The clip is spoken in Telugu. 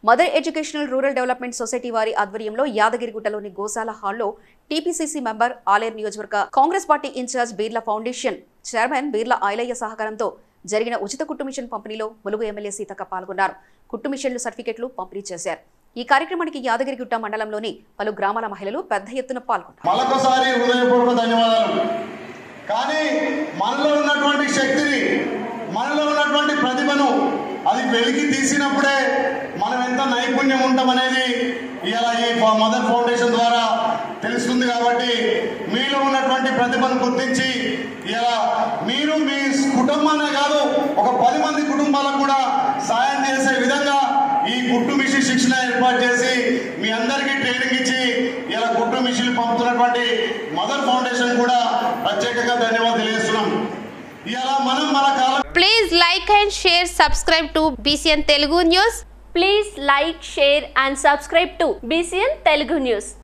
Mother educational rural development society వారి ఆధ్వర్యంలో యాదగిరిగుట్టలోని గోశాల హాల్లో టీపీసీసీ మెంబర్ ఆలేరు నియోజకవర్గ Congress party incharge Beerla foundation chairman Beerla Ailaiah సహకారంతో జరిగిన ఉచిత కుట్టు మిషన్ పంపిణీలో ములుగు ఎమ్మెల్యే సీతక్క పాల్గొన్నారు కుట్టు మిషన్లు సర్టిఫికెట్లు పంపిణీ చేశారు ఈ కార్యక్రమానికి యాదగిరిగుట్ట మండలంలోని పలు గ్రామాల మహిళలు పెద్ద ఎత్తున పాల్గొన్నారు మరొకసారి హృదయపూర్వక ధన్యవాదాలు కానీ మనలో ఉన్నటువంటి శక్తిని మనలో ఉన్నటువంటి ప్రతిభను అది వెలికి తీసినప్పుడే మనం ఎంత నైపుణ్యం ఉంటామనేది ఇలా ఈ మదర్ ఫౌండేషన్ ద్వారా తెలుస్తుంది కాబట్టి మీలో ఉన్నటువంటి ప్రతిభను గుర్తించి ఇలా మీరు మీ కుటుంబానే కాదు ఒక పది మంది కుటుంబాలకు కూడా సాయం చేసే విధంగా ఈ కుట్టు మిషన్ శిక్షణ ఏర్పాటు చేసి మీ అందరికీ ట్రైనింగ్ ఇచ్చి ఇలా కుట్టు మిషన్ పంపుతున్నటువంటి మదర్ ఫౌండేషన్ కూడా ప్రత్యేకంగా ధన్యవాదాలు తెలియజేస్తున్నాం ఇలా మనం మన కాలం Please like and share, subscribe to BCN Telugu News. Please like, share and subscribe to BCN Telugu News.